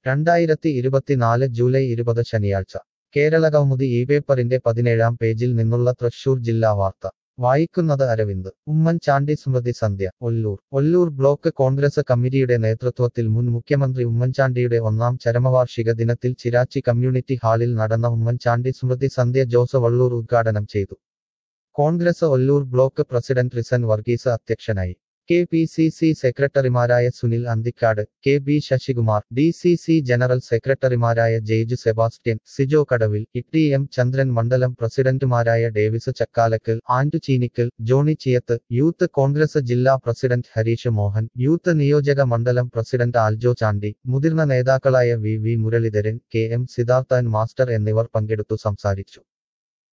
രണ്ടായിരത്തി ഇരുപത്തിനാല് ജൂലൈ ഇരുപത് ശനിയാഴ്ച കേരളകൗമുദി ഈ പേപ്പറിന്റെ പതിനേഴാം പേജിൽ നിന്നുള്ള തൃശൂർ ജില്ലാ വാർത്ത വായിക്കുന്നത് അരവിന്ദ് ഉമ്മൻചാണ്ടി സ്മൃതി സന്ധ്യ ഒല്ലൂർ ഒല്ലൂർ ബ്ലോക്ക് കോൺഗ്രസ് കമ്മിറ്റിയുടെ നേതൃത്വത്തിൽ മുൻ മുഖ്യമന്ത്രി ഉമ്മൻചാണ്ടിയുടെ ഒന്നാം ചരമവാർഷിക ദിനത്തിൽ ചിരാച്ചി കമ്മ്യൂണിറ്റി ഹാളിൽ നടന്ന ഉമ്മൻചാണ്ടി സ്മൃതി സന്ധ്യ ജോസ് വള്ളൂർ ഉദ്ഘാടനം ചെയ്തു congress Ollur block president Rison Varghese അധ്യക്ഷനായി കെ പി സി സി സെക്രട്ടറിമാരായ Sunil Anthikkad K B Sasikumar D C C general സെക്രട്ടറിമാരായ ജെയ്ജു സെബാസ്റ്റ്യൻ സിജോ കടവിൽ ഇട്ടി എം ചന്ദ്രൻ മണ്ഡലം പ്രസിഡന്റുമാരായ ഡേവിസ് ചക്കാലക്കൽ ആൻഡു ചീനിക്കൽ ജോണി ചിയത്ത് യൂത്ത് കോൺഗ്രസ് ജില്ലാ പ്രസിഡന്റ് ഹരീഷ് മോഹൻ യൂത്ത് നിയോജക മണ്ഡലം പ്രസിഡന്റ് ആൽജോ ചാണ്ടി മുതിർന്ന നേതാക്കളായ V V Muraleedharan K M Siddharthan master എന്നിവർ പങ്കെടുത്തു സംസാരിച്ചു